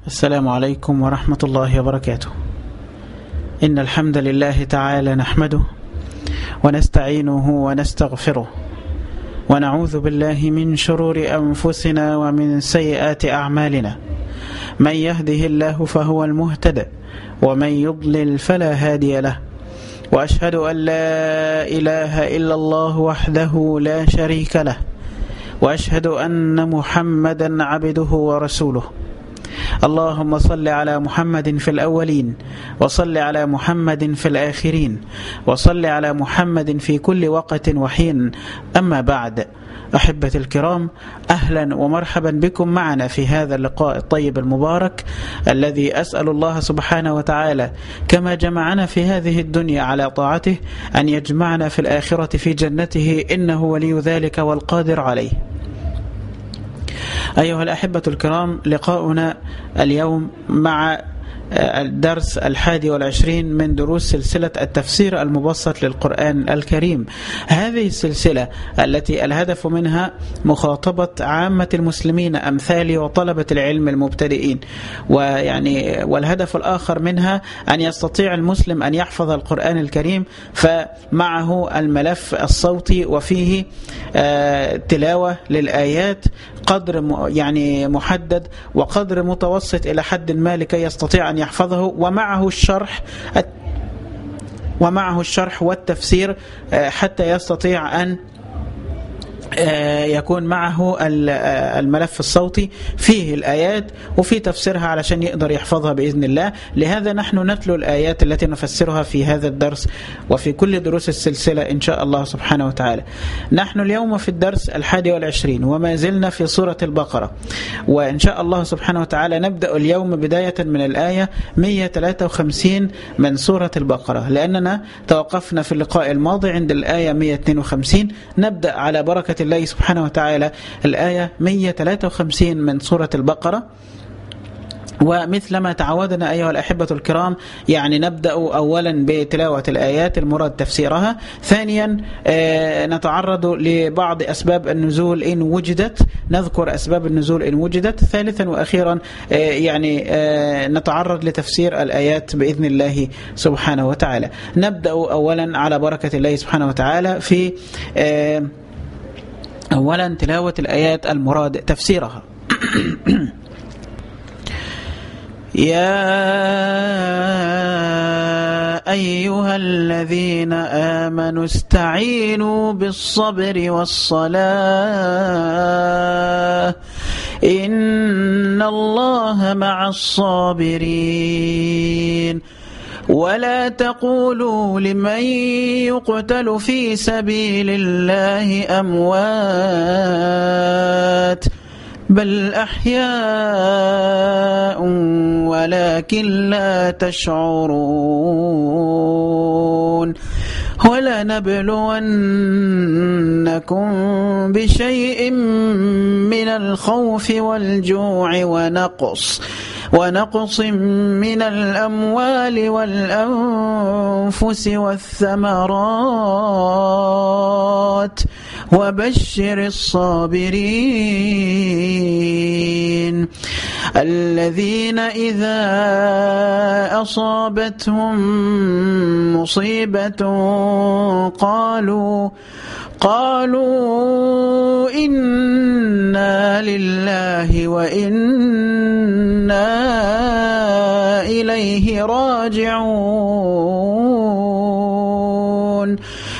السلام عليكم ورحمة الله وبركاته إن الحمد لله تعالى نحمده ونستعينه ونستغفره ونعوذ بالله من شرور أنفسنا ومن سيئات أعمالنا من يهده الله فهو المهتد ومن يضلل فلا هادي له وأشهد أن لا إله إلا الله وحده لا شريك له وأشهد أن محمدا عبده ورسوله اللهم صل على محمد في الأولين وصل على محمد في الآخرين وصل على محمد في كل وقت وحين أما بعد أحبة الكرام أهلا ومرحبا بكم معنا في هذا اللقاء الطيب المبارك الذي أسأل الله سبحانه وتعالى كما جمعنا في هذه الدنيا على طاعته أن يجمعنا في الآخرة في جنته إنه ولي ذلك والقادر عليه أيها الأحبة الكرام لقاؤنا اليوم مع الدرس الحادي والعشرين من دروس سلسلة التفسير المبسط للقرآن الكريم هذه السلسلة التي الهدف منها مخاطبة عامة المسلمين أمثالي وطلبة العلم المبتدئين ويعني والهدف الآخر منها أن يستطيع المسلم أن يحفظ القرآن الكريم فمعه الملف الصوتي وفيه تلاوة للآيات قدر يعني محدد وقدر متوسط إلى حد ما لكي يستطيع أن يحفظه ومعه الشرح ومعه الشرح والتفسير حتى يستطيع أن يكون معه الملف الصوتي فيه الآيات وفي تفسيرها علشان يقدر يحفظها بإذن الله لهذا نحن نتلو الآيات التي نفسرها في هذا الدرس وفي كل دروس السلسلة إن شاء الله سبحانه وتعالى نحن اليوم في الدرس الحادي والعشرين وما زلنا في سورة البقرة وإن شاء الله سبحانه وتعالى نبدأ اليوم بداية من الآية 153 من سورة البقرة لأننا توقفنا في اللقاء الماضي عند الآية 152 نبدأ على بركة الله سبحانه وتعالى الآية 153 من سورة البقرة ومثل ما تعودنا أيها الأحبة الكرام يعني نبدأ أولا بتلاوة الآيات المراد تفسيرها ثانيا نتعرض لبعض أسباب النزول إن وجدت نذكر أسباب النزول إن وجدت ثالثا وأخيرا يعني نتعرض لتفسير الآيات بإذن الله سبحانه وتعالى نبدأ أولا على بركة الله سبحانه وتعالى في أولا تلاوة الآيات المراد تفسيرها يا أيها الذين آمنوا استعينوا بالصبر والصلاة إن الله مع الصابرين ولا تقولوا لمن يقتل في سبيل الله أموات بل أحياء ولكن لا تشعرون ولنبلونكم بشيء من الخوف والجوع ونقص ونقص من الأموال والأنفس والثمرات وبشر الصابرين الذين إذا أصابتهم مصيبة قالوا قالوا إنا لله وإنا إليه راجعون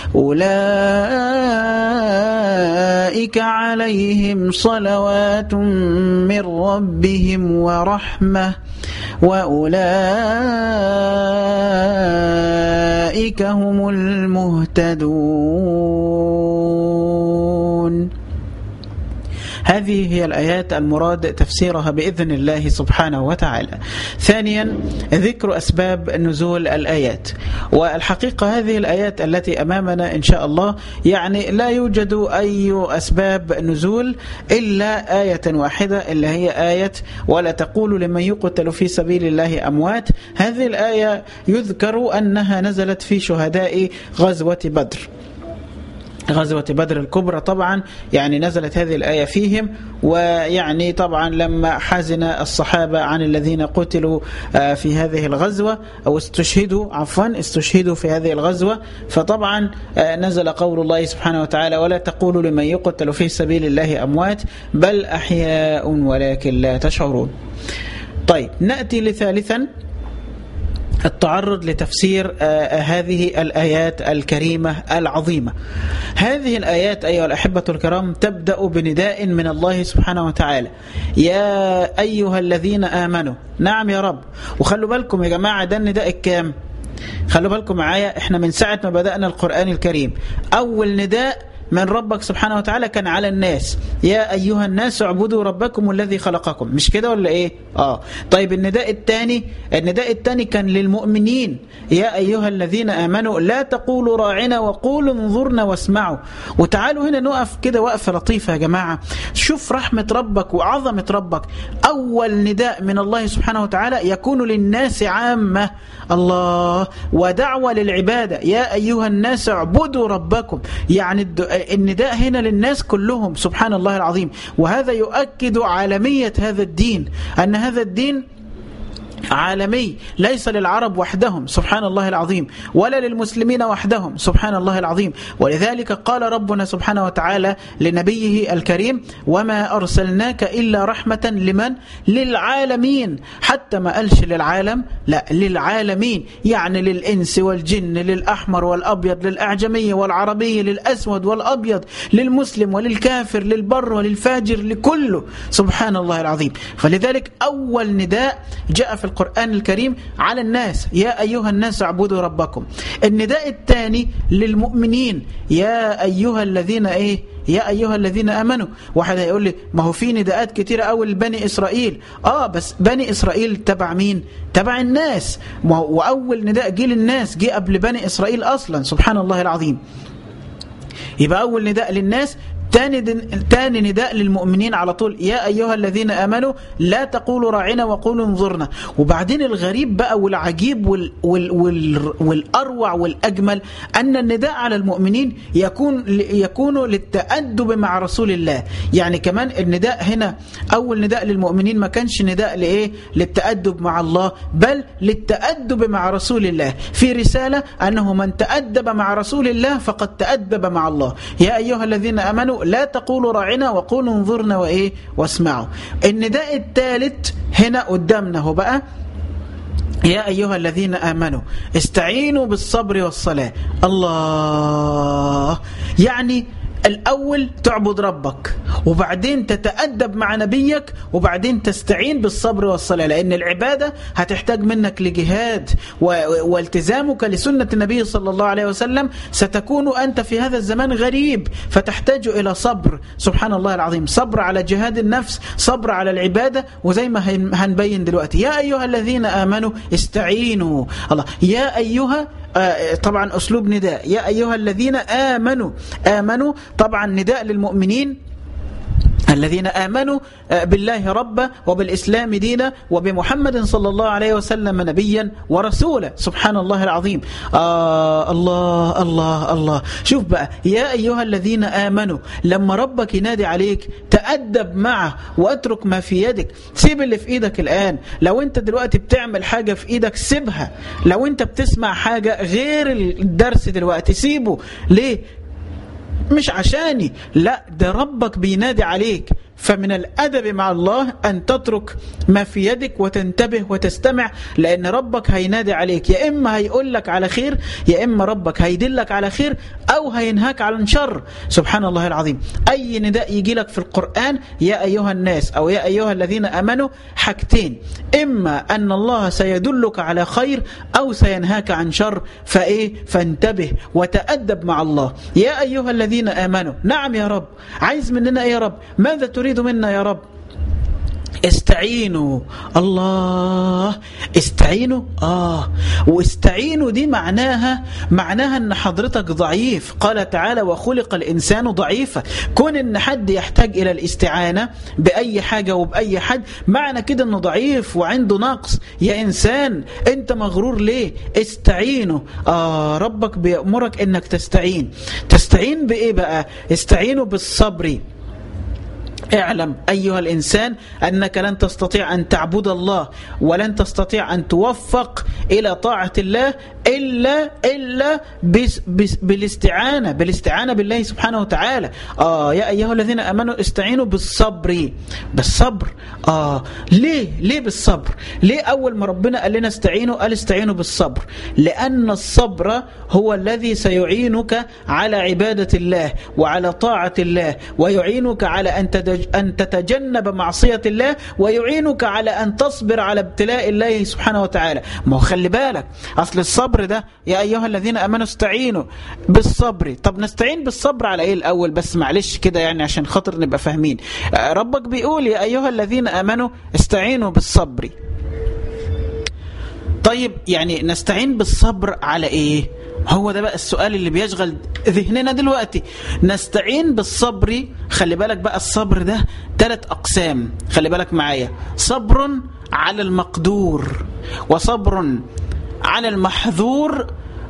أولئك عليهم صلوات من ربهم ورحمة وأولئك هم المهتدون هذه هي الآيات المراد تفسيرها بإذن الله سبحانه وتعالى ثانيا ذكر أسباب نزول الآيات والحقيقة هذه الآيات التي أمامنا إن شاء الله يعني لا يوجد أي أسباب نزول إلا آية واحدة اللي هي آية ولا تقولوا لمن يقتل في سبيل الله أموات هذه الآية يذكر أنها نزلت في شهداء غزوة بدر غزوة بدر الكبرى طبعا يعني نزلت هذه الآية فيهم ويعني طبعا لما حزن الصحابة عن الذين قتلوا في هذه الغزوة أو استشهدوا عفوا استشهدوا في هذه الغزوة فطبعا نزل قول الله سبحانه وتعالى ولا تقولوا لمن يقتل في سبيل الله أموات بل أحياء ولكن لا تشعرون طيب نأتي لثالثا التعرض لتفسير آه هذه الآيات الكريمة العظيمة هذه الآيات أيها الأحبة الكرام تبدأ بنداء من الله سبحانه وتعالى يا أيها الذين آمنوا نعم يا رب وخلوا بالكم يا جماعة ده النداء الكام خلوا بالكم معايا احنا من ساعة ما بدأنا القرآن الكريم أول نداء من ربك سبحانه وتعالى كان على الناس يا أيها الناس اعبدوا ربكم الذي خلقكم مش كده ولا إيه آه طيب النداء الثاني النداء الثاني كان للمؤمنين يا أيها الذين آمنوا لا تقولوا راعنا وقولوا انظرنا واسمعوا وتعالوا هنا نقف كده وقفة لطيفة يا جماعة شوف رحمة ربك وعظمة ربك أول نداء من الله سبحانه وتعالى يكون للناس عامة الله ودعوة للعبادة يا أيها الناس اعبدوا ربكم يعني النداء هنا للناس كلهم سبحان الله العظيم وهذا يؤكد عالمية هذا الدين أن هذا الدين عالمي ليس للعرب وحدهم سبحان الله العظيم ولا للمسلمين وحدهم سبحان الله العظيم ولذلك قال ربنا سبحانه وتعالى لنبيه الكريم وما أرسلناك إلا رحمة لمن للعالمين حتى ما قالش للعالم لا للعالمين يعني للإنس والجن للأحمر والأبيض للأعجمي والعربي للأسود والأبيض للمسلم وللكافر للبر وللفاجر لكله سبحان الله العظيم فلذلك أول نداء جاء في القرآن الكريم على الناس يا أيها الناس اعبدوا ربكم النداء الثاني للمؤمنين يا أيها الذين إيه يا أيها الذين آمنوا واحد هيقول لي ما هو في نداءات كتيرة أوي لبني إسرائيل آه بس بني إسرائيل تبع مين تبع الناس وأول نداء جه للناس جه قبل بني إسرائيل أصلا سبحان الله العظيم يبقى أول نداء للناس تاني, تاني نداء للمؤمنين على طول يا أيها الذين آمنوا لا تقولوا راعنا وقولوا انظرنا وبعدين الغريب بقى والعجيب وال وال وال والأروع والأجمل أن النداء على المؤمنين يكون يكون للتأدب مع رسول الله يعني كمان النداء هنا أول نداء للمؤمنين ما كانش نداء لإيه للتأدب مع الله بل للتأدب مع رسول الله في رسالة أنه من تأدب مع رسول الله فقد تأدب مع الله يا أيها الذين آمنوا لا تقولوا راعنا وقولوا انظرنا وايه واسمعوا النداء الثالث هنا قدامنا هو بقى يا أيها الذين آمنوا استعينوا بالصبر والصلاة الله يعني الأول تعبد ربك وبعدين تتأدب مع نبيك وبعدين تستعين بالصبر والصلاة لأن العبادة هتحتاج منك لجهاد والتزامك لسنة النبي صلى الله عليه وسلم ستكون أنت في هذا الزمان غريب فتحتاج إلى صبر سبحان الله العظيم صبر على جهاد النفس صبر على العبادة وزي ما هنبين دلوقتي يا أيها الذين آمنوا استعينوا الله يا أيها طبعا أسلوب نداء يا أيها الذين آمنوا آمنوا طبعا نداء للمؤمنين الذين آمنوا بالله ربا وبالإسلام دينا وبمحمد صلى الله عليه وسلم نبيا ورسولا سبحان الله العظيم آه الله الله الله شوف بقى يا أيها الذين آمنوا لما ربك ينادي عليك تأدب معه واترك ما في يدك سيب اللي في ايدك الآن لو انت دلوقتي بتعمل حاجة في ايدك سيبها لو انت بتسمع حاجة غير الدرس دلوقتي سيبه ليه مش عشاني لا ده ربك بينادي عليك فمن الأدب مع الله أن تترك ما في يدك وتنتبه وتستمع لأن ربك هينادي عليك يا إما هيقول لك على خير يا إما ربك هيدلك على خير أو هينهاك على شر سبحان الله العظيم أي نداء يجي لك في القرآن يا أيها الناس أو يا أيها الذين أمنوا حاجتين إما أن الله سيدلك على خير أو سينهاك عن شر فإيه فانتبه وتأدب مع الله يا أيها الذين آمنوا نعم يا رب عايز مننا إيه يا رب ماذا تريد منا يا رب استعينوا الله استعينوا آه واستعينوا دي معناها معناها ان حضرتك ضعيف قال تعالى وخلق الإنسان ضعيفا كون ان حد يحتاج إلى الاستعانة بأي حاجة وبأي حد معنى كده انه ضعيف وعنده نقص يا إنسان انت مغرور ليه استعينوا آه ربك بيأمرك انك تستعين تستعين بإيه بقى استعينوا بالصبر اعلم أيها الإنسان أنك لن تستطيع أن تعبد الله ولن تستطيع أن توفق إلى طاعة الله إلا إلا بس بس بالاستعانة بالاستعانة بالله سبحانه وتعالى آه يا أيها الذين أمنوا استعينوا بالصبر بالصبر آه ليه ليه بالصبر ليه أول ما ربنا قال لنا استعينوا قال استعينوا بالصبر لأن الصبر هو الذي سيعينك على عبادة الله وعلى طاعة الله ويعينك على أن أن تتجنب معصية الله ويعينك على أن تصبر على ابتلاء الله سبحانه وتعالى ما هو خلي بالك أصل الصبر ده يا أيها الذين أمنوا استعينوا بالصبر طب نستعين بالصبر على إيه الأول بس معلش كده يعني عشان خاطر نبقى فاهمين ربك بيقول يا أيها الذين أمنوا استعينوا بالصبر طيب يعني نستعين بالصبر على إيه هو ده بقى السؤال اللي بيشغل ذهننا دلوقتي نستعين بالصبر خلي بالك بقى الصبر ده ثلاث أقسام خلي بالك معايا صبر على المقدور وصبر على المحذور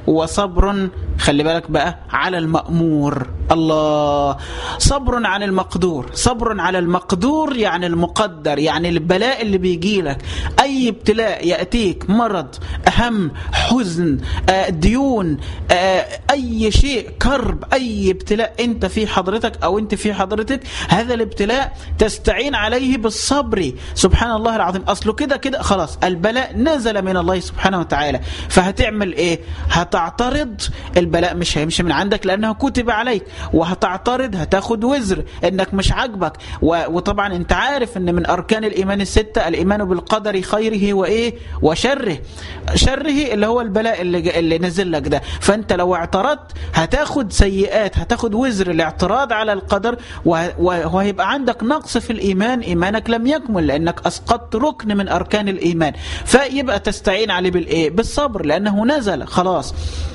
وصبر خلي بالك بقى على المأمور الله صبر عن المقدور صبر على المقدور يعني المقدر يعني البلاء اللي بيجي لك أي ابتلاء يأتيك مرض أهم حزن آه ديون آه أي شيء كرب أي ابتلاء أنت في حضرتك أو أنت في حضرتك هذا الابتلاء تستعين عليه بالصبر سبحان الله العظيم أصله كده كده خلاص البلاء نزل من الله سبحانه وتعالى فهتعمل إيه هتعترض البلاء مش هيمشي من عندك لأنه كتب عليك وهتعترض هتاخد وزر انك مش عاجبك وطبعا انت عارف ان من اركان الايمان الستة الايمان بالقدر خيره وايه وشره شره اللي هو البلاء اللي, اللي نزل لك ده فانت لو اعترضت هتاخد سيئات هتاخد وزر الاعتراض على القدر وهيبقى عندك نقص في الايمان ايمانك لم يكمل لانك اسقطت ركن من اركان الايمان فيبقى تستعين عليه بالايه بالصبر لانه نزل خلاص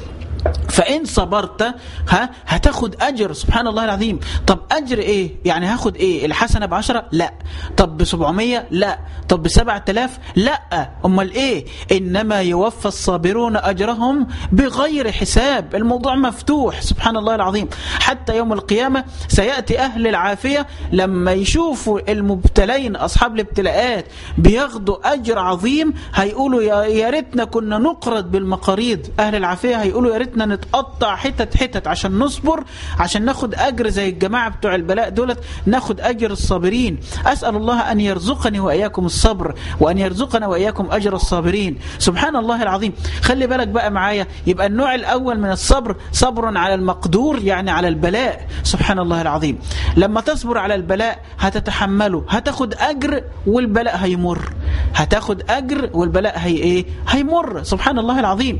فإن صبرت ها هتاخد أجر سبحان الله العظيم طب أجر إيه يعني هاخد إيه الحسنة بعشرة لا طب بسبعمية لا طب بسبعة آلاف لا أمال إيه إنما يوفى الصابرون أجرهم بغير حساب الموضوع مفتوح سبحان الله العظيم حتى يوم القيامة سيأتي أهل العافية لما يشوفوا المبتلين أصحاب الابتلاءات بياخدوا أجر عظيم هيقولوا يا ريتنا كنا نقرض بالمقاريض أهل العافية هيقولوا يا ريتنا نتقطع حتت حتت عشان نصبر عشان ناخد أجر زي الجماعة بتوع البلاء دولت ناخد أجر الصابرين أسأل الله أن يرزقني وإياكم الصبر وأن يرزقنا وإياكم أجر الصابرين سبحان الله العظيم خلي بالك بقى معايا يبقى النوع الأول من الصبر صبر على المقدور يعني على البلاء سبحان الله العظيم لما تصبر على البلاء هتتحمله هتاخد أجر والبلاء هيمر هتاخد أجر والبلاء هي إيه هيمر سبحان الله العظيم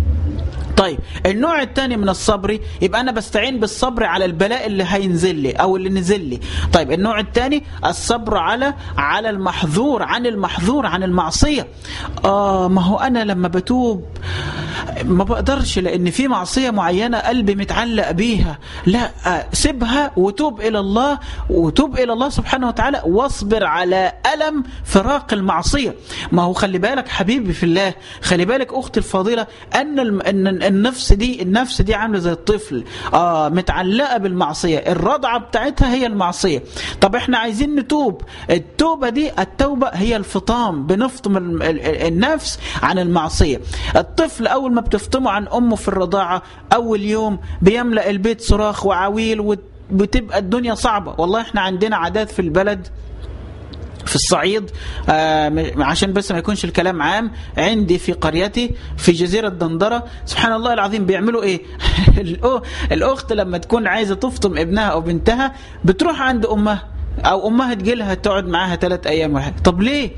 طيب النوع الثاني من الصبر يبقى انا بستعين بالصبر على البلاء اللي هينزل لي او اللي نزل لي طيب النوع الثاني الصبر على على المحظور عن المحظور عن المعصيه اه ما هو انا لما بتوب ما بقدرش لان في معصيه معينه قلبي متعلق بيها لا سيبها وتوب الى الله وتوب الى الله سبحانه وتعالى واصبر على الم فراق المعصيه ما هو خلي بالك حبيبي في الله خلي بالك اختي الفاضله ان ان النفس دي النفس دي عامله زي الطفل اه متعلقه بالمعصيه الرضعه بتاعتها هي المعصيه طب احنا عايزين نتوب التوبه دي التوبه هي الفطام بنفطم النفس عن المعصيه الطفل اول ما بتفطمه عن امه في الرضاعه اول يوم بيملا البيت صراخ وعويل وبتبقى الدنيا صعبه والله احنا عندنا عادات في البلد في الصعيد آه عشان بس ما يكونش الكلام عام عندي في قريتي في جزيرة دندرة سبحان الله العظيم بيعملوا ايه الاخت لما تكون عايزة تفطم ابنها او بنتها بتروح عند امها او امها تجيلها تقعد معاها ثلاث ايام ولا حاجه طب ليه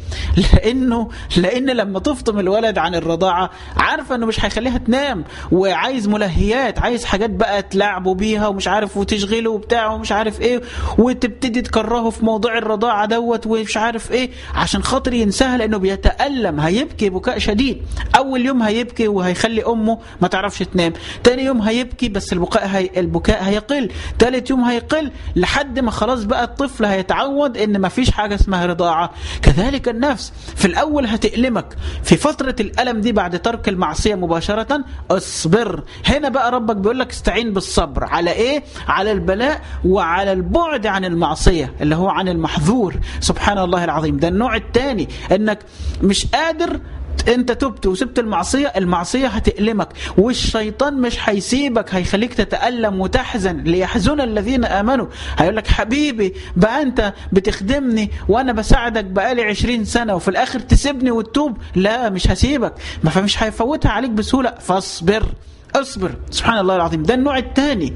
لانه لان لما تفطم الولد عن الرضاعه عارفه انه مش هيخليها تنام وعايز ملهيات عايز حاجات بقى تلعبوا بيها ومش عارف وتشغله وبتاع ومش عارف ايه وتبتدي تكرهه في موضوع الرضاعه دوت ومش عارف ايه عشان خاطر ينساها لانه بيتالم هيبكي بكاء شديد اول يوم هيبكي وهيخلي امه ما تعرفش تنام تاني يوم هيبكي بس البكاء هي البكاء هيقل تالت يوم هيقل لحد ما خلاص بقى الطفل هيتعود ان ما فيش حاجه اسمها رضاعه كذلك النفس في الاول هتألمك في فتره الالم دي بعد ترك المعصيه مباشره اصبر هنا بقى ربك بيقول لك استعين بالصبر على ايه على البلاء وعلى البعد عن المعصيه اللي هو عن المحظور سبحان الله العظيم ده النوع الثاني انك مش قادر انت تبت وسبت المعصية المعصية هتألمك والشيطان مش هيسيبك هيخليك تتألم وتحزن ليحزن الذين آمنوا هيقول لك حبيبي بقى انت بتخدمني وانا بساعدك بقالي عشرين سنة وفي الاخر تسيبني وتتوب لا مش هسيبك ما فمش هيفوتها عليك بسهولة فاصبر اصبر سبحان الله العظيم ده النوع الثاني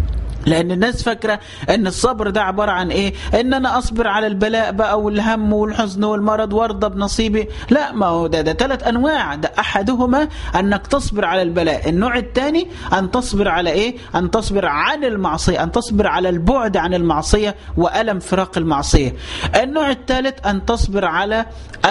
لان الناس فاكره ان الصبر ده عباره عن ايه ان انا اصبر على البلاء بقى والهم والحزن والمرض وارضى بنصيبي لا ما هو ده ده ثلاث انواع ده احدهما انك تصبر على البلاء النوع الثاني ان تصبر على ايه ان تصبر عن المعصيه ان تصبر على البعد عن المعصيه والم فراق المعصيه النوع الثالث ان تصبر على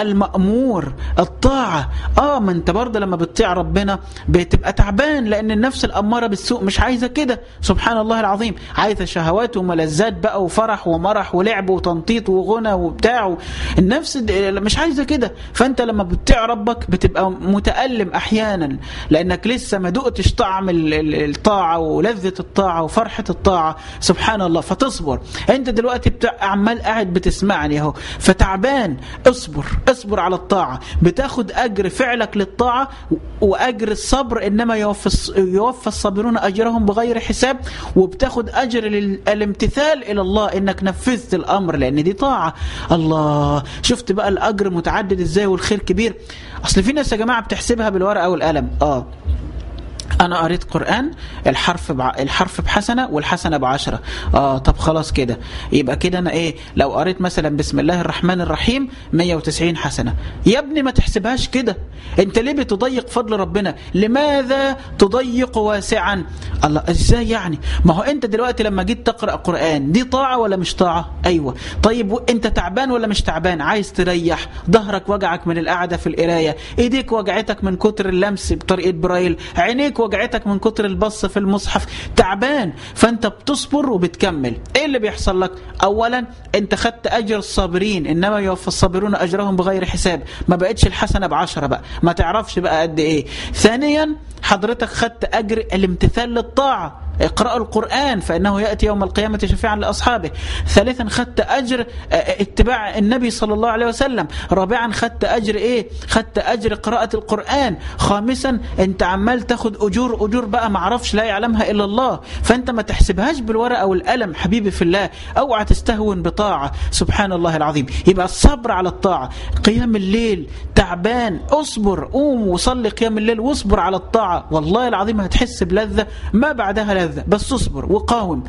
المامور الطاعه اه ما انت برضه لما بتطيع ربنا بتبقى تعبان لان النفس الاماره بالسوء مش عايزه كده سبحان الله العظيم العظيم عايزه شهوات وملذات بقى وفرح ومرح ولعب وتنطيط وغنى وبتاع النفس مش عايزه كده فانت لما بتطيع ربك بتبقى متالم احيانا لانك لسه ما دقتش طعم الطاعه ولذه الطاعه وفرحه الطاعه سبحان الله فتصبر انت دلوقتي بتاع عمال قاعد بتسمعني اهو فتعبان اصبر اصبر على الطاعه بتاخد اجر فعلك للطاعه واجر الصبر انما يوفى يوفى الصابرون اجرهم بغير حساب وبتاخد تاخد اجر الامتثال الى الله انك نفذت الامر لان دي طاعه الله شفت بقى الاجر متعدد ازاي والخير كبير اصل في ناس يا جماعه بتحسبها بالورقه والقلم اه انا قريت قران الحرف بع... الحرف بحسنه والحسنه بعشرة اه طب خلاص كده يبقى كده انا ايه لو قريت مثلا بسم الله الرحمن الرحيم 190 حسنه يا ابني ما تحسبهاش كده انت ليه بتضيق فضل ربنا لماذا تضيق واسعا الله ازاي يعني ما هو انت دلوقتي لما جيت تقرا قران دي طاعه ولا مش طاعه ايوه طيب انت تعبان ولا مش تعبان عايز تريح ظهرك وجعك من القعده في القرايه ايديك وجعتك من كتر اللمس بطريقه برايل عينيك وجعتك من كتر البص في المصحف تعبان فانت بتصبر وبتكمل ايه اللي بيحصل لك اولا انت خدت اجر الصابرين انما يوفى الصابرون اجرهم بغير حساب ما بقتش الحسنه بعشرة بقى ما تعرفش بقى قد ايه ثانيا حضرتك خدت اجر الامتثال للطاعه اقرأوا القرآن فإنه يأتي يوم القيامة شفيعا لأصحابه ثالثا خدت أجر اتباع النبي صلى الله عليه وسلم رابعا خدت أجر إيه خدت أجر قراءة القرآن خامسا أنت عمال تاخد أجور أجور بقى معرفش لا يعلمها إلا الله فأنت ما تحسبهاش بالورقة والقلم حبيبي في الله أوعى تستهون بطاعة سبحان الله العظيم يبقى الصبر على الطاعة قيام الليل تعبان اصبر قوم وصلي قيام الليل واصبر على الطاعة والله العظيم هتحس بلذة ما بعدها لذة بس اصبر وقاوم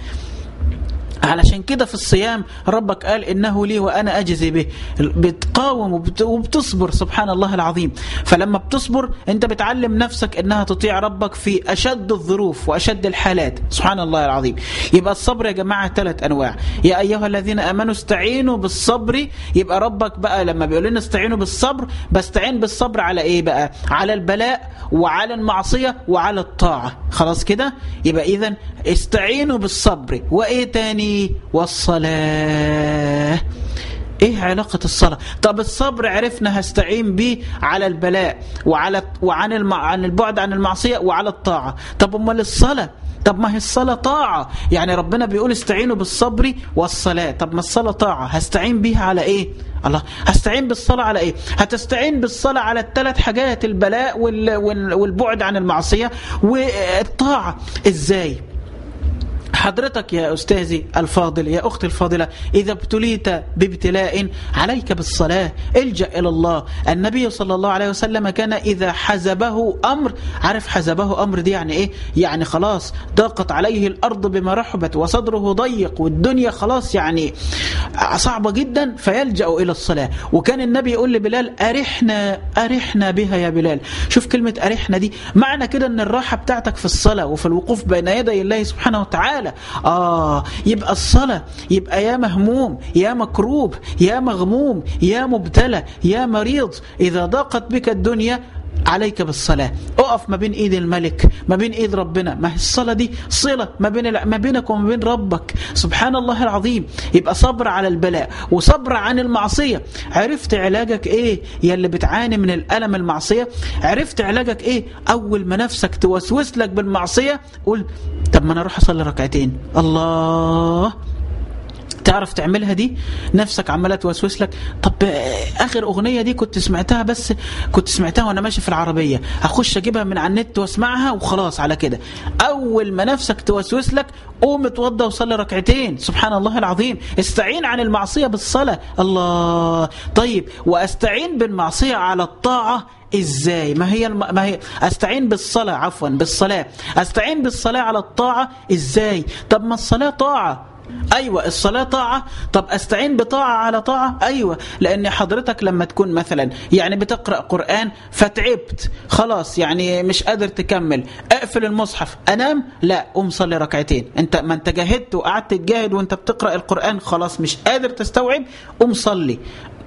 علشان كده في الصيام ربك قال إنه لي وأنا أجزي به بتقاوم وبتصبر سبحان الله العظيم فلما بتصبر أنت بتعلم نفسك أنها تطيع ربك في أشد الظروف وأشد الحالات سبحان الله العظيم يبقى الصبر يا جماعة ثلاث أنواع يا أيها الذين أمنوا استعينوا بالصبر يبقى ربك بقى لما بيقول لنا استعينوا بالصبر بستعين بالصبر على إيه بقى على البلاء وعلى المعصية وعلى الطاعة خلاص كده يبقى إذا استعينوا بالصبر وإيه تاني والصلاة ايه علاقة الصلاة طب الصبر عرفنا هستعين به على البلاء وعلى وعن المع... عن البعد عن المعصية وعلى الطاعة طب امال الصلاة طب ما هي الصلاة طاعة يعني ربنا بيقول استعينوا بالصبر والصلاة طب ما الصلاة طاعة هستعين بيها على ايه الله هستعين بالصلاة على ايه هتستعين بالصلاة على الثلاث حاجات البلاء وال... وال... والبعد عن المعصية والطاعة ازاي حضرتك يا أستاذي الفاضل يا أختي الفاضلة إذا ابتليت بابتلاء عليك بالصلاة الجأ إلى الله النبي صلى الله عليه وسلم كان إذا حزبه أمر عارف حزبه أمر دي يعني إيه يعني خلاص ضاقت عليه الأرض بما رحبت وصدره ضيق والدنيا خلاص يعني صعبة جدا فيلجأ إلى الصلاة وكان النبي يقول لبلال أرحنا أرحنا بها يا بلال شوف كلمة أرحنا دي معنى كده أن الراحة بتاعتك في الصلاة وفي الوقوف بين يدي الله سبحانه وتعالى آه يبقى الصلاة يبقى يا مهموم يا مكروب يا مغموم يا مبتلى يا مريض إذا ضاقت بك الدنيا عليك بالصلاة اقف ما بين ايد الملك ما بين ايد ربنا ما هي الصلاة دي صلة ما, بين ما بينك وما بين ربك سبحان الله العظيم يبقى صبر على البلاء وصبر عن المعصية عرفت علاجك ايه يا اللي بتعاني من الألم المعصية عرفت علاجك ايه اول ما نفسك توسوس لك بالمعصية قول طب ما انا اروح اصلي ركعتين الله تعرف تعملها دي نفسك عماله توسوس لك طب اخر اغنيه دي كنت سمعتها بس كنت سمعتها وانا ماشي في العربيه هخش اجيبها من على النت واسمعها وخلاص على كده اول ما نفسك توسوس لك قوم اتوضى وصلي ركعتين سبحان الله العظيم استعين عن المعصيه بالصلاه الله طيب واستعين بالمعصيه على الطاعه ازاي ما هي الم... ما هي استعين بالصلاه عفوا بالصلاه استعين بالصلاه على الطاعه ازاي طب ما الصلاه طاعه ايوه الصلاه طاعه طب استعين بطاعه على طاعه ايوه لان حضرتك لما تكون مثلا يعني بتقرا قران فتعبت خلاص يعني مش قادر تكمل اقفل المصحف انام لا قوم صلي ركعتين انت ما انت جاهدت وقعدت تجاهد وانت بتقرا القران خلاص مش قادر تستوعب قوم صلي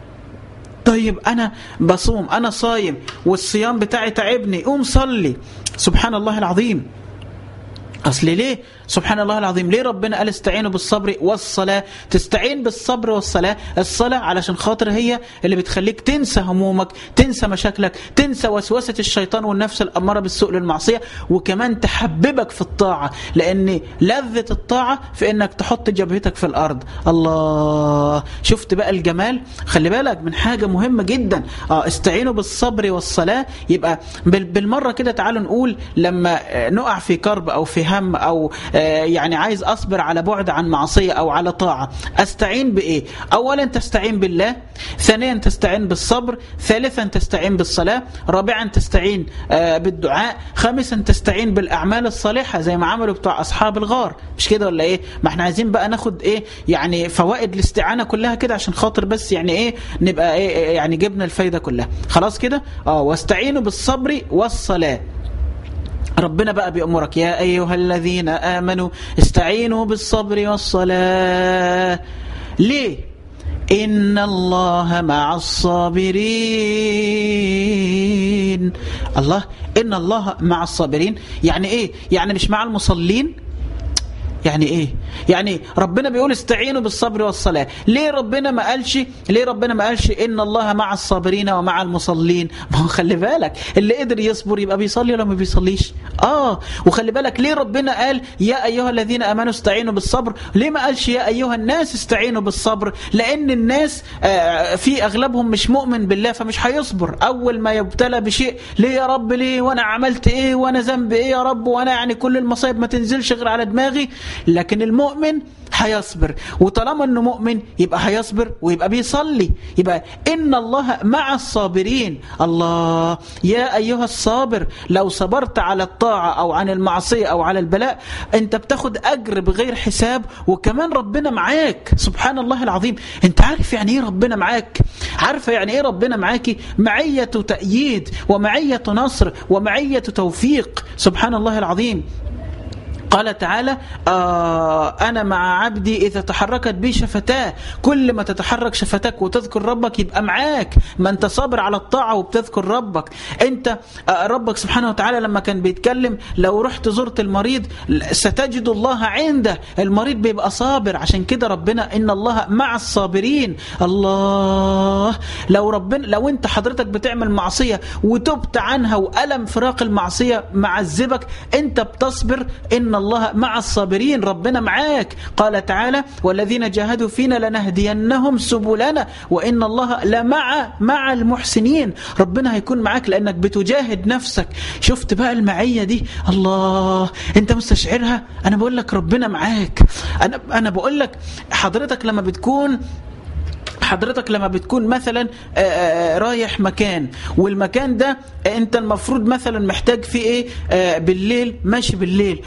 طيب انا بصوم انا صايم والصيام بتاعي تعبني قوم صلي سبحان الله العظيم اصل ليه سبحان الله العظيم ليه ربنا قال استعينوا بالصبر والصلاة تستعين بالصبر والصلاة الصلاة علشان خاطر هي اللي بتخليك تنسى همومك تنسى مشاكلك تنسى وسوسة الشيطان والنفس الأمارة بالسوء للمعصية وكمان تحببك في الطاعة لأن لذة الطاعة في أنك تحط جبهتك في الأرض الله شفت بقى الجمال خلي بالك من حاجة مهمة جدا آه استعينوا بالصبر والصلاة يبقى بالمرة كده تعالوا نقول لما نقع في كرب أو في هم أو يعني عايز أصبر على بعد عن معصية أو على طاعة أستعين بإيه أولا تستعين بالله ثانيا تستعين بالصبر ثالثا تستعين بالصلاة رابعا تستعين بالدعاء خامسا تستعين بالأعمال الصالحة زي ما عملوا بتوع أصحاب الغار مش كده ولا إيه ما احنا عايزين بقى ناخد إيه يعني فوائد الاستعانة كلها كده عشان خاطر بس يعني إيه نبقى إيه يعني جبنا الفايدة كلها خلاص كده اه واستعينوا بالصبر والصلاة ربنا بقى بيأمرك يا أيها الذين آمنوا استعينوا بالصبر والصلاة ليه؟ إن الله مع الصابرين الله إن الله مع الصابرين يعني إيه؟ يعني مش مع المصلين؟ يعني ايه يعني ربنا بيقول استعينوا بالصبر والصلاة ليه ربنا ما قالش ليه ربنا ما قالش ان الله مع الصابرين ومع المصلين ما هو خلي بالك اللي قدر يصبر يبقى بيصلي ولا ما بيصليش اه وخلي بالك ليه ربنا قال يا ايها الذين امنوا استعينوا بالصبر ليه ما قالش يا ايها الناس استعينوا بالصبر لان الناس آه في اغلبهم مش مؤمن بالله فمش هيصبر اول ما يبتلى بشيء ليه يا رب ليه وانا عملت ايه وانا ذنب ايه يا رب وانا يعني كل المصايب ما تنزلش غير على دماغي لكن المؤمن هيصبر وطالما انه مؤمن يبقى هيصبر ويبقى بيصلي يبقى ان الله مع الصابرين الله يا ايها الصابر لو صبرت على الطاعه او عن المعصيه او على البلاء انت بتاخد اجر بغير حساب وكمان ربنا معاك سبحان الله العظيم انت عارف يعني ايه ربنا معاك عارفه يعني ايه ربنا معاكي معيه تأييد ومعيه نصر ومعيه توفيق سبحان الله العظيم قال تعالى آه أنا مع عبدي إذا تحركت بي شفتاه كل ما تتحرك شفتك وتذكر ربك يبقى معاك ما أنت صابر على الطاعة وبتذكر ربك أنت آه ربك سبحانه وتعالى لما كان بيتكلم لو رحت زرت المريض ستجد الله عنده المريض بيبقى صابر عشان كده ربنا إن الله مع الصابرين الله لو ربنا لو أنت حضرتك بتعمل معصية وتبت عنها وألم فراق المعصية معذبك أنت بتصبر إن الله مع الصابرين ربنا معاك قال تعالى والذين جاهدوا فينا لنهدينهم سبلنا وإن الله لمع مع المحسنين ربنا هيكون معاك لأنك بتجاهد نفسك شفت بقى المعية دي الله أنت مستشعرها أنا بقول لك ربنا معاك أنا, أنا بقول لك حضرتك لما بتكون حضرتك لما بتكون مثلا رايح مكان والمكان ده انت المفروض مثلا محتاج فيه ايه بالليل ماشي بالليل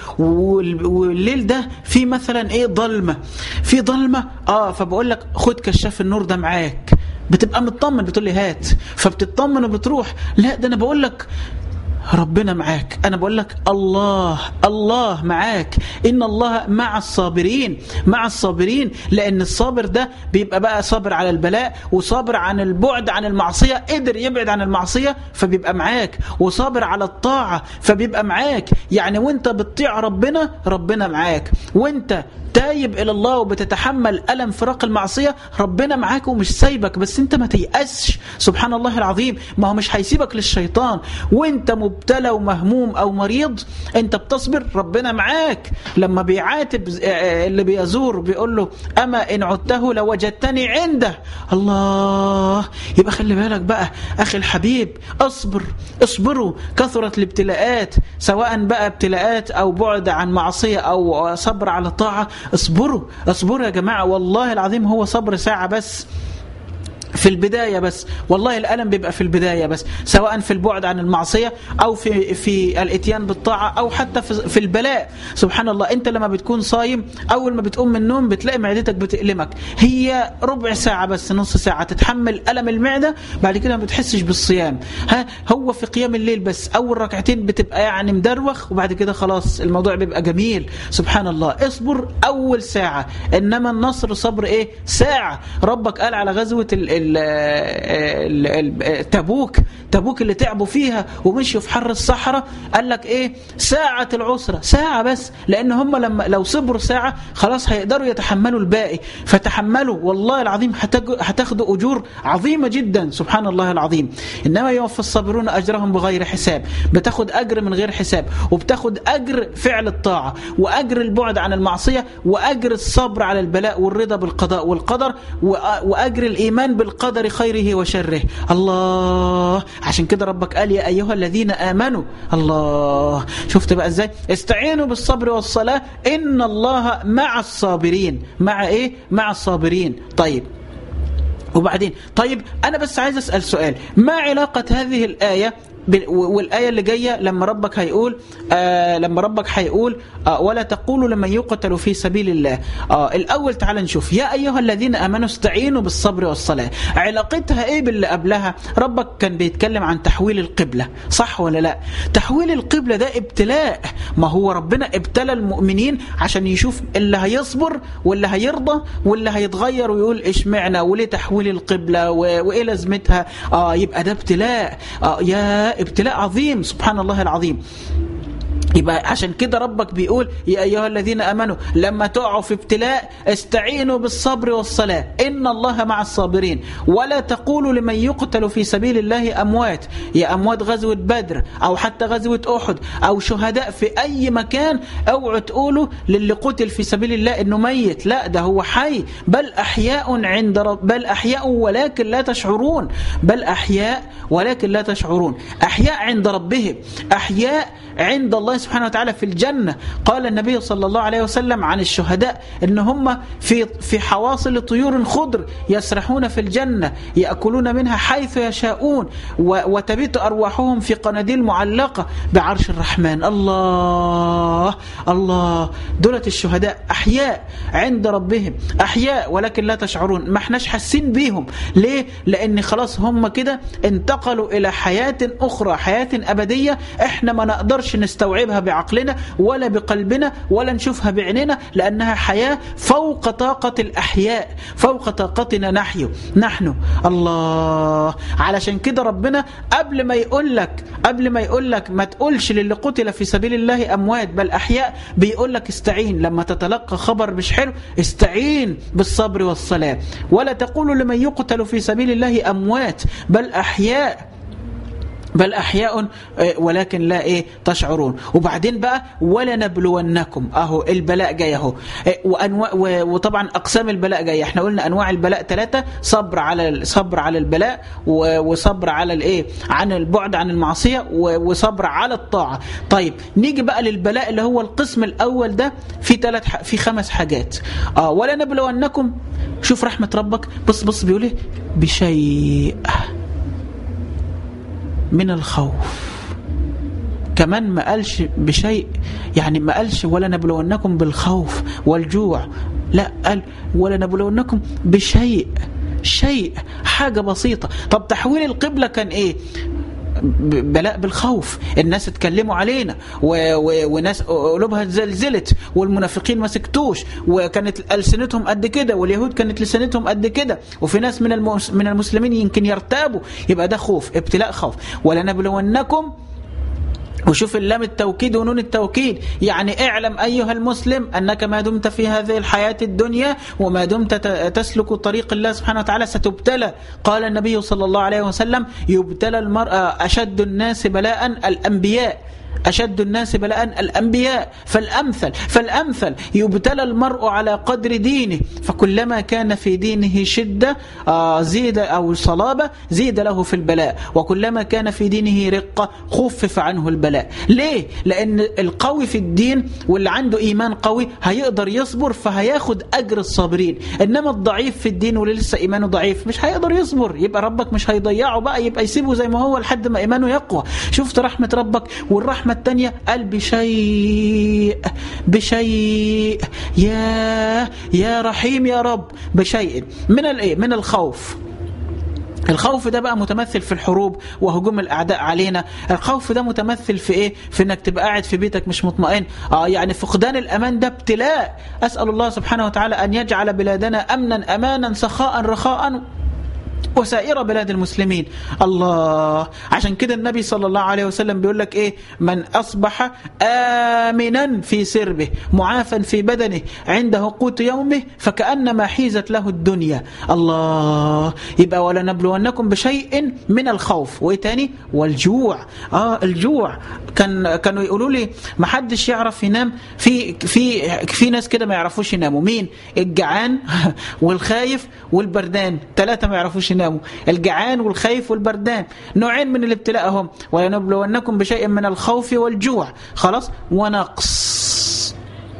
والليل ده فيه مثلا ايه ضلمه في ضلمه اه فبقول لك خد كشاف النور ده معاك بتبقى مطمن بتقول لي هات فبتطمن وبتروح لا ده انا بقول لك ربنا معاك أنا بقول لك الله الله معاك إن الله مع الصابرين مع الصابرين لأن الصابر ده بيبقى بقى صابر على البلاء وصابر عن البعد عن المعصية قدر يبعد عن المعصية فبيبقى معاك وصابر على الطاعة فبيبقى معاك يعني وانت بتطيع ربنا ربنا معاك وانت تايب إلى الله وبتتحمل ألم فراق المعصية ربنا معاك ومش سايبك بس انت ما تيأسش سبحان الله العظيم ما هو مش هيسيبك للشيطان وانت مبتلى ومهموم أو مريض انت بتصبر ربنا معاك لما بيعاتب اللي بيزور بيقول له أما إن عدته لوجدتني عنده الله يبقى خلي بالك بقى أخي الحبيب اصبر اصبروا كثرت الابتلاءات سواء بقى ابتلاءات أو بعد عن معصية أو صبر على طاعة اصبروا اصبروا يا جماعة والله العظيم هو صبر ساعة بس في البداية بس والله الألم بيبقى في البداية بس سواء في البعد عن المعصية أو في في الاتيان بالطاعة أو حتى في, في البلاء سبحان الله أنت لما بتكون صايم أول ما بتقوم من النوم بتلاقي معدتك بتألمك هي ربع ساعة بس نص ساعة تتحمل ألم المعدة بعد كده ما بتحسش بالصيام ها هو في قيام الليل بس أول ركعتين بتبقى يعني مدروخ وبعد كده خلاص الموضوع بيبقى جميل سبحان الله اصبر أول ساعة إنما النصر صبر إيه ساعة ربك قال على غزوة ال تبوك تبوك اللي تعبوا فيها ومشوا في حر الصحراء قال لك ايه ساعة العسرة ساعة بس لان هم لما لو صبروا ساعة خلاص هيقدروا يتحملوا الباقي فتحملوا والله العظيم هتاخدوا اجور عظيمة جدا سبحان الله العظيم انما يوفى الصابرون اجرهم بغير حساب بتاخد اجر من غير حساب وبتاخد اجر فعل الطاعة واجر البعد عن المعصية واجر الصبر على البلاء والرضا بالقضاء والقدر واجر الايمان بالقدر بالقدر خيره وشره الله عشان كده ربك قال يا أيها الذين آمنوا الله شفت بقى ازاي استعينوا بالصبر والصلاة إن الله مع الصابرين مع إيه مع الصابرين طيب وبعدين طيب أنا بس عايز أسأل سؤال ما علاقة هذه الآية والآية اللي جاية لما ربك هيقول آه لما ربك هيقول آه ولا تقولوا لمن يقتل في سبيل الله آه الأول تعال نشوف يا أيها الذين آمنوا استعينوا بالصبر والصلاة علاقتها إيه باللي قبلها ربك كان بيتكلم عن تحويل القبلة صح ولا لا تحويل القبلة ده ابتلاء ما هو ربنا ابتلى المؤمنين عشان يشوف اللي هيصبر واللي هيرضى واللي هيتغير ويقول اشمعنا وليه تحويل القبلة وإيه لازمتها آه يبقى ده ابتلاء آه يا ابتلاء عظيم سبحان الله العظيم يبقى عشان كده ربك بيقول يا أيها الذين أمنوا لما تقعوا في ابتلاء استعينوا بالصبر والصلاة إن الله مع الصابرين ولا تقولوا لمن يقتل في سبيل الله أموات يا أموات غزوة بدر أو حتى غزوة أحد أو شهداء في أي مكان اوعوا تقولوا للي قتل في سبيل الله إنه ميت لا ده هو حي بل أحياء عند رب بل أحياء ولكن لا تشعرون بل أحياء ولكن لا تشعرون أحياء عند ربهم أحياء عند الله سبحانه وتعالى في الجنة قال النبي صلى الله عليه وسلم عن الشهداء ان هم في في حواصل طيور خضر يسرحون في الجنة يأكلون منها حيث يشاءون وتبيت أرواحهم في قناديل معلقة بعرش الرحمن الله الله دولة الشهداء أحياء عند ربهم أحياء ولكن لا تشعرون ما احناش حاسين بيهم ليه؟ لأن خلاص هم كده انتقلوا إلى حياة أخرى حياة أبدية احنا ما نقدرش نستوعبها بعقلنا ولا بقلبنا ولا نشوفها بعيننا لأنها حياة فوق طاقة الأحياء فوق طاقتنا نحن نحن الله علشان كده ربنا قبل ما يقول لك قبل ما يقول لك ما تقولش للي قتل في سبيل الله أموات بل أحياء بيقول لك استعين لما تتلقى خبر مش حلو استعين بالصبر والصلاة ولا تقولوا لمن يقتل في سبيل الله أموات بل أحياء بل أحياء ولكن لا إيه تشعرون وبعدين بقى ولا نبلونكم أهو البلاء جاي أهو وأنواع وطبعا أقسام البلاء جاي احنا قلنا أنواع البلاء ثلاثة صبر على صبر على البلاء وصبر على الإيه عن البعد عن المعصية وصبر على الطاعة طيب نيجي بقى للبلاء اللي هو القسم الأول ده في ثلاث في خمس حاجات آه ولا نبلونكم شوف رحمة ربك بص بص بيقول ايه بشيء من الخوف كمان ما قالش بشيء يعني ما قالش ولا نبلونكم بالخوف والجوع لا قال ولا نبلونكم بشيء شيء حاجة بسيطة طب تحويل القبلة كان ايه بلاء بالخوف الناس اتكلموا علينا و... و... وناس قلوبها زلزلت والمنافقين ما سكتوش وكانت ألسنتهم قد كده واليهود كانت لسانتهم قد كده وفي ناس من المس... من المسلمين يمكن يرتابوا يبقى ده خوف ابتلاء خوف ولنبلونكم وشوف اللام التوكيد ونون التوكيد يعني اعلم أيها المسلم أنك ما دمت في هذه الحياة الدنيا وما دمت تسلك طريق الله سبحانه وتعالى ستبتلى قال النبي صلى الله عليه وسلم يبتلى المرأة أشد الناس بلاء الأنبياء أشد الناس بلاء الأنبياء فالأمثل فالأمثل يبتلى المرء على قدر دينه فكلما كان في دينه شدة زيد أو صلابة زيد له في البلاء وكلما كان في دينه رقة خفف عنه البلاء ليه؟ لأن القوي في الدين واللي عنده إيمان قوي هيقدر يصبر فهياخد أجر الصابرين إنما الضعيف في الدين واللي لسه إيمانه ضعيف مش هيقدر يصبر يبقى ربك مش هيضيعه بقى يبقى يسيبه زي ما هو لحد ما إيمانه يقوى شفت رحمة ربك والرحمة الثانية قال بشيء بشيء يا يا رحيم يا رب بشيء من الايه من الخوف الخوف ده بقى متمثل في الحروب وهجوم الاعداء علينا الخوف ده متمثل في ايه في انك تبقى قاعد في بيتك مش مطمئن اه يعني فقدان الامان ده ابتلاء اسال الله سبحانه وتعالى ان يجعل بلادنا امنا امانا سخاء رخاء وسائر بلاد المسلمين الله عشان كده النبي صلى الله عليه وسلم بيقول لك ايه من اصبح امنا في سربه معافا في بدنه عنده قوت يومه فكانما حيزت له الدنيا الله يبقى ولا نبلونكم بشيء من الخوف وايه تاني والجوع اه الجوع كان كانوا يقولوا لي ما حدش يعرف ينام في في في ناس كده ما يعرفوش يناموا مين الجعان والخايف والبردان ثلاثه ما يعرفوش يناموا الجعان والخايف والبردان نوعين من الابتلاء هم ولنبلونكم بشيء من الخوف والجوع خلاص ونقص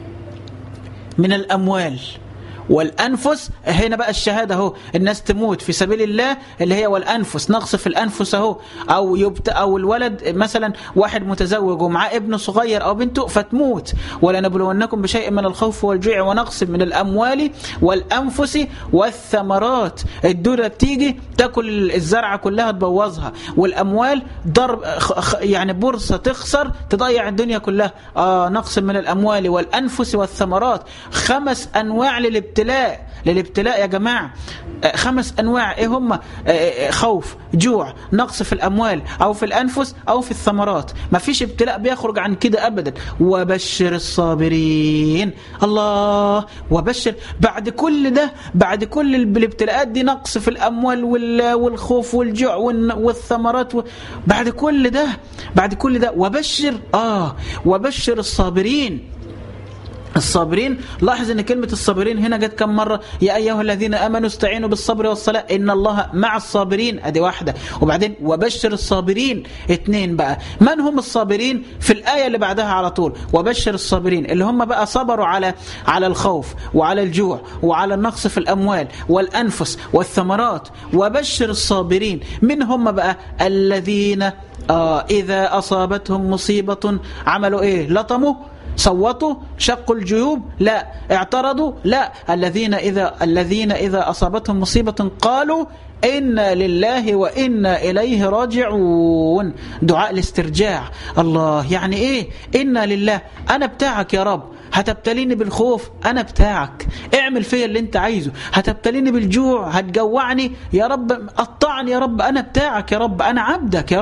من الأموال والأنفس هنا بقى الشهادة اهو الناس تموت في سبيل الله اللي هي والأنفس نقص في الأنفس اهو أو يبت أو الولد مثلا واحد متزوج ومعاه ابن صغير أو بنته فتموت ولنبلونكم بشيء من الخوف والجوع ونقص من الأموال والأنفس والثمرات الدودة بتيجي تاكل الزرعة كلها تبوظها والأموال ضرب يعني بورصة تخسر تضيع الدنيا كلها آه نقص من الأموال والأنفس والثمرات خمس أنواع للابتلاء للابتلاء للابتلاء يا جماعة خمس أنواع إيه هم خوف جوع نقص في الأموال أو في الأنفس أو في الثمرات ما فيش ابتلاء بيخرج عن كده أبدا وبشر الصابرين الله وبشر بعد كل ده بعد كل الابتلاءات دي نقص في الأموال والخوف والجوع والثمرات بعد كل ده بعد كل ده وبشر آه وبشر الصابرين الصابرين لاحظ ان كلمة الصابرين هنا جت كم مرة يا ايها الذين امنوا استعينوا بالصبر والصلاة ان الله مع الصابرين ادي واحدة وبعدين وبشر الصابرين اتنين بقى من هم الصابرين في الآية اللي بعدها على طول وبشر الصابرين اللي هم بقى صبروا على على الخوف وعلى الجوع وعلى النقص في الأموال والأنفس والثمرات وبشر الصابرين من هم بقى الذين آه إذا أصابتهم مصيبة عملوا إيه لطموا صوتوا شقوا الجيوب لا اعترضوا لا الذين إذا الذين إذا أصابتهم مصيبة قالوا إنا لله وإنا إليه راجعون دعاء الاسترجاع الله يعني إيه إنا لله أنا بتاعك يا رب هتبتليني بالخوف أنا بتاعك اعمل فيا اللي انت عايزه هتبتليني بالجوع هتجوعني يا رب قطعني يا رب أنا بتاعك يا رب أنا عبدك يا رب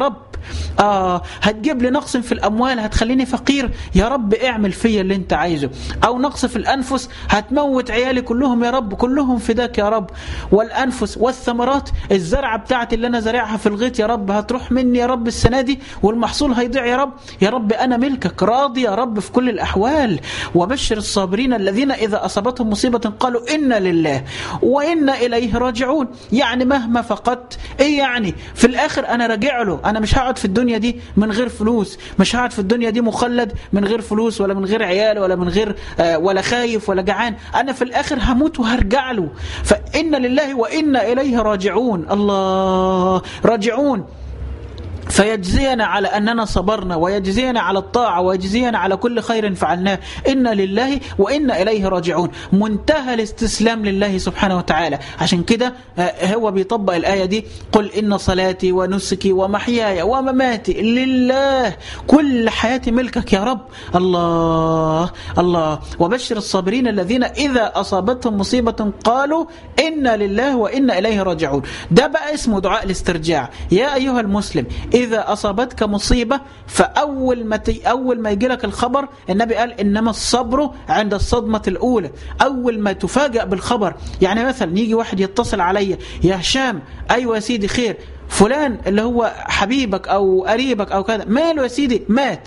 اه هتجيب لي نقص في الاموال هتخليني فقير يا رب اعمل فيا اللي انت عايزه او نقص في الانفس هتموت عيالي كلهم يا رب كلهم فداك يا رب والانفس والثمرات الزرعه بتاعتي اللي انا زارعها في الغيط يا رب هتروح مني يا رب السنه دي والمحصول هيضيع يا رب يا رب انا ملكك راضي يا رب في كل الاحوال وبشر الصابرين الذين اذا اصابتهم مصيبه قالوا انا لله وانا اليه راجعون يعني مهما فقدت ايه يعني في الاخر انا راجع له انا مش هقعد في الدنيا دي من غير فلوس مش هقعد في الدنيا دي مخلد من غير فلوس ولا من غير عيال ولا من غير آه ولا خايف ولا جعان انا في الاخر هموت وهرجع له فان لله وانا اليه راجعون الله راجعون فيجزينا على أننا صبرنا ويجزينا على الطاعة ويجزينا على كل خير فعلناه إنا لله وإنا إليه راجعون منتهى الاستسلام لله سبحانه وتعالى عشان كده هو بيطبق الآية دي قل إن صلاتي ونسكي ومحياي ومماتي لله كل حياتي ملكك يا رب الله الله وبشر الصابرين الذين إذا أصابتهم مصيبة قالوا إنا لله وإنا إليه راجعون ده بقى اسمه دعاء الاسترجاع يا أيها المسلم إذا أصابتك مصيبة فأول ما تي أول ما يجي لك الخبر النبي قال إنما الصبر عند الصدمة الأولى أول ما تفاجأ بالخبر يعني مثلا يجي واحد يتصل عليا يا هشام أيوة يا سيدي خير فلان اللي هو حبيبك أو قريبك أو كذا ماله يا سيدي مات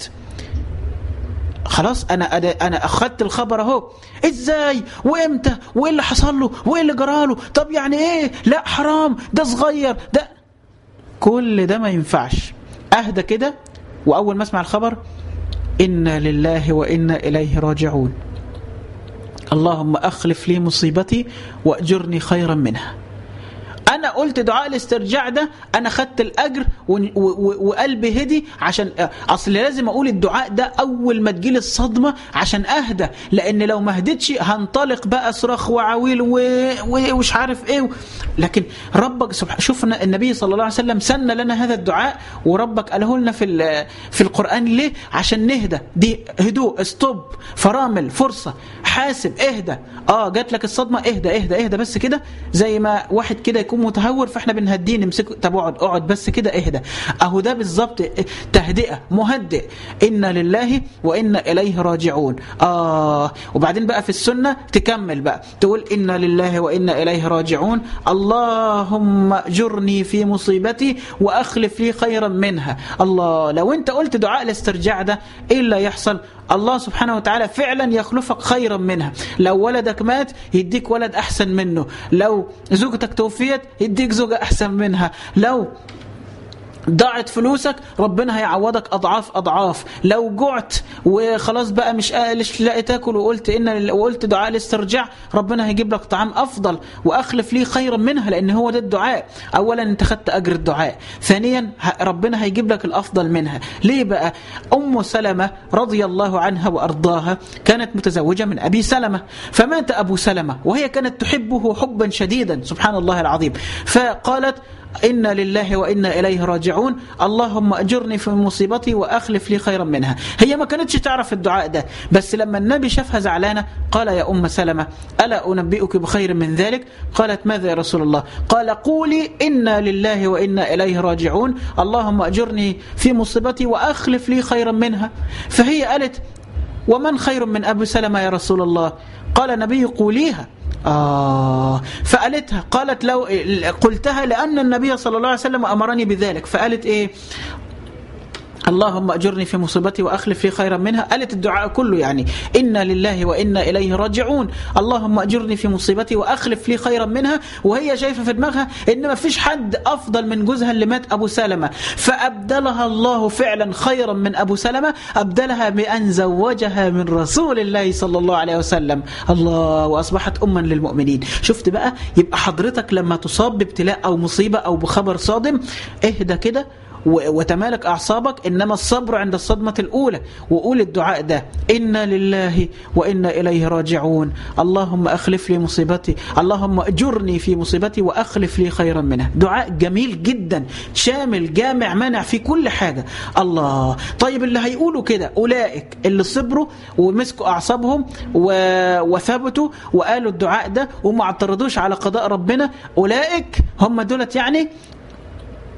خلاص انا انا اخدت الخبر اهو ازاي وامتى وايه اللي حصل له وايه اللي جراله طب يعني ايه لا حرام ده صغير ده كل ده ما ينفعش اهدى كده واول ما اسمع الخبر انا لله وانا اليه راجعون اللهم اخلف لي مصيبتي واجرني خيرا منها انا قلت دعاء الاسترجاع ده انا خدت الاجر وقلبي هدي عشان اصل لازم اقول الدعاء ده اول ما تجيلي الصدمه عشان اهدى لان لو ما هديتش هنطلق بقى صراخ وعويل ومش عارف ايه لكن ربك سبحانه شوف النبي صلى الله عليه وسلم سن لنا هذا الدعاء وربك قاله لنا في في القران ليه عشان نهدى دي هدوء ستوب فرامل فرصه حاسب اهدى اه جات لك الصدمه اهدى اهدى اهدى بس كده زي ما واحد كده يكون متهور فاحنا بنهديه نمسكه طب اقعد اقعد بس كده اهدى اهو ده بالظبط تهدئه مهدئ انا لله وانا اليه راجعون اه وبعدين بقى في السنه تكمل بقى تقول انا لله وانا اليه راجعون اللهم اجرني في مصيبتي واخلف لي خيرا منها الله لو انت قلت دعاء الاسترجاع ده ايه اللي يحصل الله سبحانه وتعالى فعلا يخلفك خيرا منها لو ولدك مات يديك ولد أحسن منه لو زوجتك توفيت يديك زوجة أحسن منها لو ضاعت فلوسك ربنا هيعوضك اضعاف اضعاف لو جعت وخلاص بقى مش مش لاقي تاكل وقلت ان وقلت دعاء الاسترجاع ربنا هيجيب لك طعام افضل واخلف لي خيرا منها لان هو ده الدعاء اولا انت خدت اجر الدعاء ثانيا ربنا هيجيب لك الافضل منها ليه بقى ام سلمة رضي الله عنها وارضاها كانت متزوجة من ابي سلمة فمات ابو سلمة وهي كانت تحبه حبا شديدا سبحان الله العظيم فقالت إنا لله وإنا إليه راجعون اللهم أجرني في مصيبتي وأخلف لي خيرا منها هي ما كانتش تعرف الدعاء ده بس لما النبي شافها زعلانة قال يا أم سلمة ألا أنبئك بخير من ذلك قالت ماذا يا رسول الله قال قولي إنا لله وإنا إليه راجعون اللهم أجرني في مصيبتي وأخلف لي خيرا منها فهي قالت ومن خير من أبي سلمة يا رسول الله قال النبي قوليها آه فقالتها قالت لو قلتها لأن النبي صلى الله عليه وسلم أمرني بذلك فقالت إيه اللهم أجرني في مصيبتي وأخلف لي خيرا منها قالت الدعاء كله يعني إنا لله وإنا إليه راجعون اللهم أجرني في مصيبتي وأخلف لي خيرا منها وهي شايفة في دماغها إن ما فيش حد أفضل من جوزها اللي مات أبو سلمة فأبدلها الله فعلا خيرا من أبو سلمة أبدلها بأن زوجها من رسول الله صلى الله عليه وسلم الله وأصبحت أما للمؤمنين شفت بقى يبقى حضرتك لما تصاب بابتلاء أو مصيبة أو بخبر صادم اهدى كده وتمالك أعصابك إنما الصبر عند الصدمة الأولى وقول الدعاء ده إنا لله وإنا إليه راجعون اللهم أخلف لي مصيبتي اللهم أجرني في مصيبتي وأخلف لي خيرا منها دعاء جميل جدا شامل جامع مانع في كل حاجة الله طيب اللي هيقولوا كده أولئك اللي صبروا ومسكوا أعصابهم وثبتوا وقالوا الدعاء ده وما اعترضوش على قضاء ربنا أولئك هم دولت يعني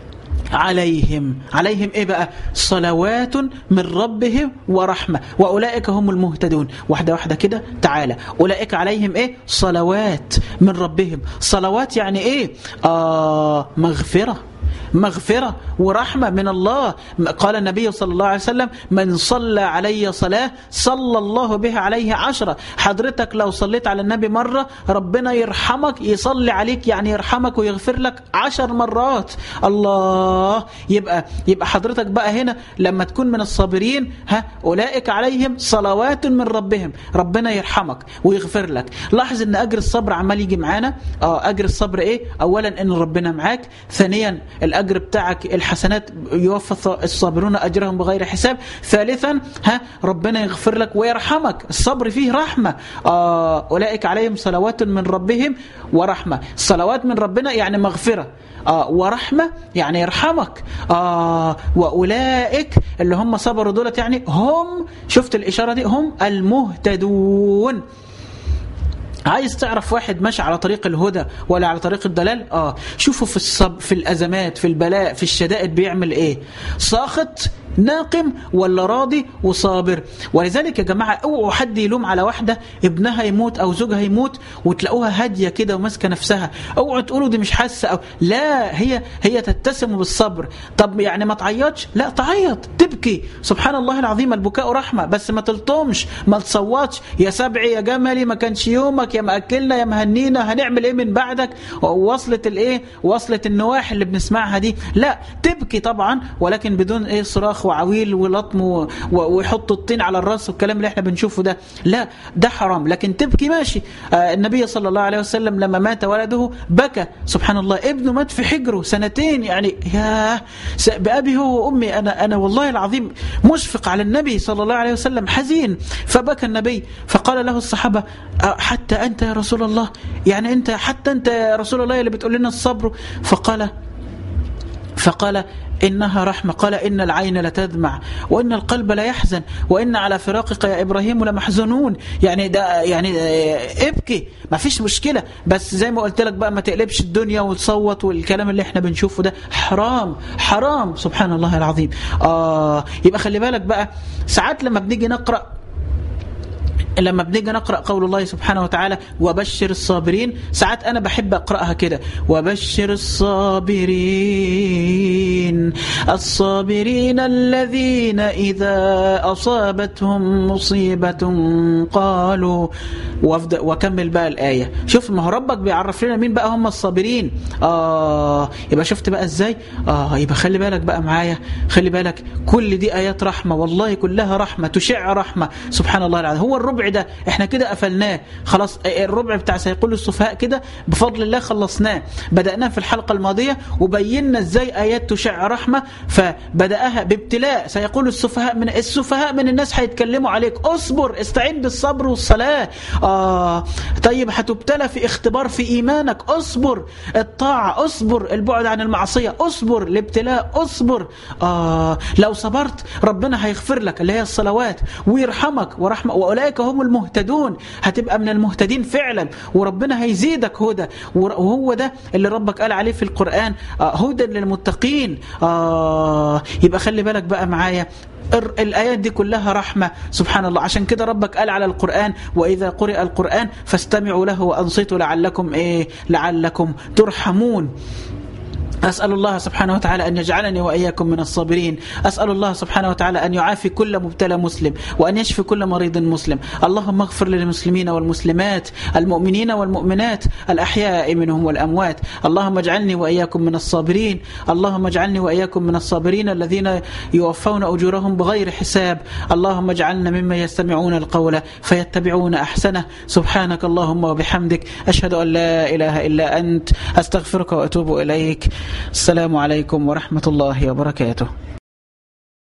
عليهم عليهم ايه بقى صلوات من ربهم ورحمة وأولئك هم المهتدون واحدة واحدة كده تعالى أولئك عليهم ايه صلوات من ربهم صلوات يعني ايه آه مغفرة مغفرة ورحمة من الله قال النبي صلى الله عليه وسلم من صلى علي صلاة صلى الله بها عليه عشرة حضرتك لو صليت على النبي مرة ربنا يرحمك يصلي عليك يعني يرحمك ويغفر لك عشر مرات الله يبقى يبقى حضرتك بقى هنا لما تكون من الصابرين ها أولئك عليهم صلوات من ربهم ربنا يرحمك ويغفر لك لاحظ ان أجر الصبر عمال يجي معانا اه أجر الصبر ايه أولا ان ربنا معاك ثانيا الأجر بتاعك الحسنات يوفى الصابرون أجرهم بغير حساب ثالثا ها ربنا يغفر لك ويرحمك الصبر فيه رحمة آه أولئك عليهم صلوات من ربهم ورحمة الصلوات من ربنا يعني مغفرة آه ورحمة يعني يرحمك آه وأولئك اللي هم صبروا دولت يعني هم شفت الإشارة دي هم المهتدون عايز تعرف واحد ماشي على طريق الهدى ولا على طريق الضلال اه شوفوا في الصب في الازمات في البلاء في الشدائد بيعمل ايه ساخط ناقم ولا راضي وصابر ولذلك يا جماعة اوعوا حد يلوم على واحدة ابنها يموت او زوجها يموت وتلاقوها هادية كده وماسكة نفسها اوعوا تقولوا دي مش حاسة أو لا هي هي تتسم بالصبر طب يعني ما تعيطش لا تعيط تبكي سبحان الله العظيم البكاء رحمة بس ما تلطمش ما تصوتش يا سبعي يا جملي ما كانش يومك يا مأكلنا يا مهنينا هنعمل ايه من بعدك وصلت الايه وصلت النواح اللي بنسمعها دي لا تبكي طبعا ولكن بدون ايه صراخ وعويل ولطم ويحط الطين على الراس والكلام اللي احنا بنشوفه ده لا ده حرام لكن تبكي ماشي آه النبي صلى الله عليه وسلم لما مات ولده بكى سبحان الله ابنه مات في حجره سنتين يعني يا بأبي هو وأمي أنا, أنا والله العظيم مشفق على النبي صلى الله عليه وسلم حزين فبكى النبي فقال له الصحابة حتى أنت يا رسول الله يعني أنت حتى أنت يا رسول الله اللي بتقول لنا الصبر فقال فقال إنها رحمة قال إن العين لتدمع وإن القلب لا يحزن وإن على فراقك يا إبراهيم لمحزنون يعني ده يعني ابكي ما فيش مشكلة بس زي ما قلت لك بقى ما تقلبش الدنيا وتصوت والكلام اللي احنا بنشوفه ده حرام حرام سبحان الله العظيم آه يبقى خلي بالك بقى ساعات لما بنيجي نقرأ لما بنيجي نقرأ قول الله سبحانه وتعالى وبشر الصابرين ساعات أنا بحب أقرأها كده وبشر الصابرين الصابرين الذين إذا أصابتهم مصيبة قالوا وكمل بقى الآية شوف ما هو ربك بيعرف لنا مين بقى هم الصابرين آه يبقى شفت بقى إزاي آه يبقى خلي بالك بقى معايا خلي بالك كل دي آيات رحمة والله كلها رحمة تشع رحمة سبحان الله العظيم هو الربع ده احنا كده قفلناه خلاص الربع بتاع سيقول السفهاء كده بفضل الله خلصناه بدأناه في الحلقة الماضية وبينا ازاي آيات تشع رحمة فبدأها بابتلاء سيقول السفهاء من السفهاء من الناس هيتكلموا عليك اصبر استعين بالصبر والصلاة آه طيب هتبتلى في اختبار في إيمانك اصبر الطاعة اصبر البعد عن المعصية اصبر الابتلاء اصبر آه لو صبرت ربنا هيغفر لك اللي هي الصلوات ويرحمك ورحمة وأولئك هم المهتدون هتبقى من المهتدين فعلا وربنا هيزيدك هدى وهو ده اللي ربك قال عليه في القرآن آه هدى للمتقين آه يبقى خلي بالك بقى معايا الآيات دي كلها رحمة سبحان الله عشان كده ربك قال على القرآن وإذا قرئ القرآن فاستمعوا له وأنصتوا لعلكم إيه لعلكم ترحمون أسأل الله سبحانه وتعالى أن يجعلني وإياكم من الصابرين أسأل الله سبحانه وتعالى أن يعافي كل مبتلى مسلم وأن يشفي كل مريض مسلم اللهم اغفر للمسلمين والمسلمات المؤمنين والمؤمنات الأحياء منهم والأموات اللهم اجعلني وإياكم من الصابرين اللهم اجعلني وإياكم من الصابرين الذين يوفون أجورهم بغير حساب اللهم اجعلنا ممن يستمعون القول فيتبعون أحسنه سبحانك اللهم وبحمدك أشهد أن لا إله إلا أنت أستغفرك وأتوب إليك السلام عليكم ورحمة الله وبركاته